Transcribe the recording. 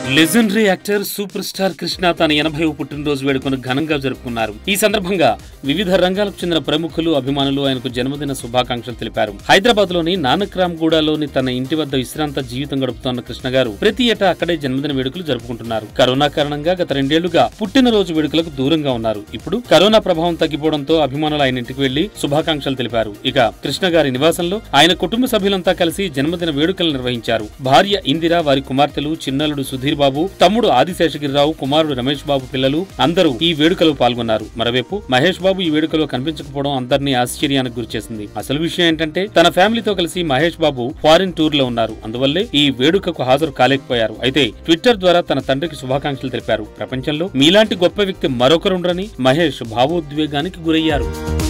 legendary actor super star Krishna తన ఎనభై పుట్టినరోజు వేడుకను ఘనంగా జరుపుకున్నారు ఈ సందర్భంగా వివిధ రంగాలకు చెందిన ప్రముఖులు అభిమానులు ఆయనకు జన్మదిన శుభాకాంక్షలు తెలిపారు హైదరాబాద్ లోని నానక్రామ్ గూడలోని తన ఇంటి వద్ద విశ్రాంత జీవితం గడుపుతోన్న కృష్ణ గారు ప్రతి ఏటా అక్కడే జన్మదిన వేడుకలు జరుపుకుంటున్నారు కరోనా కారణంగా గత రెండేళ్లుగా పుట్టినరోజు వేడుకలకు దూరంగా ఉన్నారు ఇప్పుడు కరోనా ప్రభావం తగ్గిపోవడంతో అభిమానులు ఆయన ఇంటికి వెళ్లి శుభాకాంక్షలు తెలిపారు ఇక కృష్ణ గారి నివాసంలో ఆయన కుటుంబ సభ్యులంతా కలిసి జన్మదిన వేడుకలు నిర్వహించారు భార్య ఇందిర వారి కుమార్తెలు చిన్నలుడు సుధీర్ బాబు తమ్ముడు ఆదిశేషగిరిరావు కుమారుడు రమేష్ బాబు పిల్లలు అందరూ ఈ వేడుకలో పాల్గొన్నారు మరోవైపు మహేష్ బాబు ఈ వేడుకలో కనిపించకపోవడం అందరినీ ఆశ్చర్యానికి గురిచేసింది అసలు విషయం ఏంటంటే తన ఫ్యామిలీతో కలిసి మహేష్ బాబు ఫారిన్ టూర్ లో ఉన్నారు అందువల్లే ఈ వేడుకకు హాజరు కాలేకపోయారు అయితే ట్విట్టర్ ద్వారా తన తండ్రికి శుభాకాంక్షలు తెలిపారు ప్రపంచంలో మీలాంటి గొప్ప వ్యక్తి మరొకరుండ్రని మహేష్ భావోద్వేగానికి గురయ్యారు